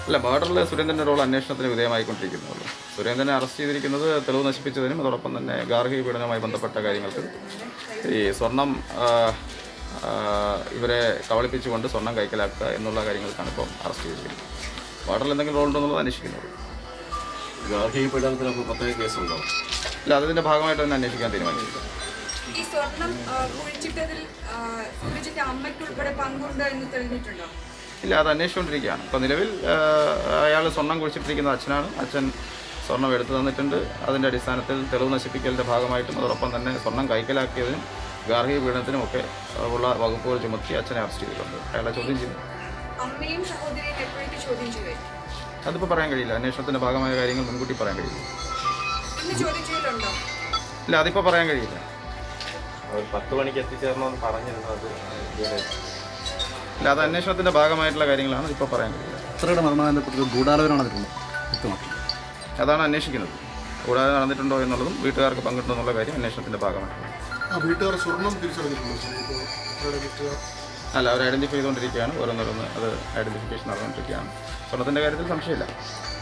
അല്ല മർഡറിൽ സുരേന്ദ്രൻ്റെ റോൾ അന്വേഷണത്തിന് വിധേയമായിക്കൊണ്ടിരിക്കുന്നുള്ളൂ സുരേന്ദ്രനെ അറസ്റ്റ് ചെയ്തിരിക്കുന്നത് തെളിവ് നശിപ്പിച്ചതിനും അതോടൊപ്പം തന്നെ ഗാർഹിക പീഡനവുമായി ബന്ധപ്പെട്ട കാര്യങ്ങൾക്ക് ഈ സ്വർണം ആ, ആ, ഇവരെ കബളിപ്പിച്ചുകൊണ്ട് സ്വർണം കൈക്കലാക്കുക എന്നുള്ള കാര്യങ്ങൾക്കാണ് ഇപ്പം അറസ്റ്റ് ചെയ്തിരിക്കുന്നത് മർഡറിൽ എന്തെങ്കിലും റോൾ ഉണ്ടോ എന്നുള്ളത് അന്വേഷിക്കുന്നത് ഗാർഹിക പീഡനത്തിനൊക്കെ പ്രത്യേക കേസുണ്ടോ ഇല്ല അതിൻ്റെ ഭാഗമായിട്ട് തന്നെ അന്വേഷിക്കാൻ തീരുമാനിച്ചിട്ടുണ്ട് ഈ സ്വർണം ആ, കുഴിച്ചിട്ടതിൽ ആ, സൂരജിന്റെ അമ്മയ്ക്ക് ഉൾപ്പെടെ പങ്കുണ്ട് എന്ന് തെളിഞ്ഞിട്ടുണ്ടോ ഇല്ല അത് അന്വേഷിച്ചുകൊണ്ടിരിക്കുകയാണ് ഇപ്പോൾ നിലവിൽ അയാൾ സ്വർണം കുഴിച്ചിട്ടിരിക്കുന്ന അച്ഛനാണ് അച്ഛൻ സ്വർണം എടുത്തു തന്നിട്ടുണ്ട് അതിൻ്റെ അടിസ്ഥാനത്തിൽ തെളിവ് നശിപ്പിക്കലിൻ്റെ ഭാഗമായിട്ടും അതോടൊപ്പം തന്നെ സ്വർണം കൈക്കലാക്കിയതിനും ഗാർഹിക പീഡനത്തിനും ഒക്കെ ഉള്ള വകുപ്പുകൾ ചുമത്തി അച്ഛനെ അറസ്റ്റ് ചെയ്തിട്ടുണ്ട് അയാളെ ചോദ്യം ചെയ്തു അമ്മയും സഹോദരിയും എപ്പോഴേക്ക് ചോദ്യം ചെയ്തേ അതിപ്പോൾ പറയാൻ കഴിയില്ല അന്വേഷണത്തിൻ്റെ ഭാഗമായ കാര്യങ്ങൾ മുൻകൂട്ടി പറയാൻ കഴിയില്ല ഇന്ന് ചോദ്യം ചെയ്യലുണ്ടോ ഇല്ല അതിപ്പോൾ പറയാൻ കഴിയില്ല അവർ പത്ത് മണിക്ക് എത്തിച്ചേരണമെന്ന് പറഞ്ഞിരുന്നു അത് ഇതുവരെ ഇല്ല അത് അന്വേഷണത്തിൻ്റെ ഭാഗമായിട്ടുള്ള കാര്യങ്ങളാണ് ഇപ്പോൾ പറയാൻ കഴിയില്ല എത്രയുടെ മരണവുമായി ബന്ധപ്പെട്ട ഗൂഢാലോചന നടന്നിട്ടുണ്ട് വ്യക്തമാക്കി അതാണ് അന്വേഷിക്കുന്നത് കൂടാതെ നടന്നിട്ടുണ്ടോ എന്നുള്ളതും വീട്ടുകാർക്ക് പങ്കിട്ടുണ്ടോ എന്നുള്ള കാര്യം അന്വേഷണത്തിൻ്റെ ഭാഗമായിട്ടുണ്ട് ആ വീട്ടുകാർ സ്വർണം തിരിച്ചറിഞ്ഞിട്ടുണ്ടോ സാർ ഇപ്പോൾ അവരുടെ വീട്ടുകാർ അല്ല അവർ ഐഡൻറ്റിഫൈ ചെയ്തുകൊണ്ടിരിക്കുകയാണ് ഓരോന്നോരോന്ന് അത് ഐഡൻറ്റിഫിക്കേഷൻ നടന്നുകൊണ്ടിരിക്കുകയാണ് സ്വർണത്തിൻ്റെ കാര്യത്തിൽ സംശയമില്ല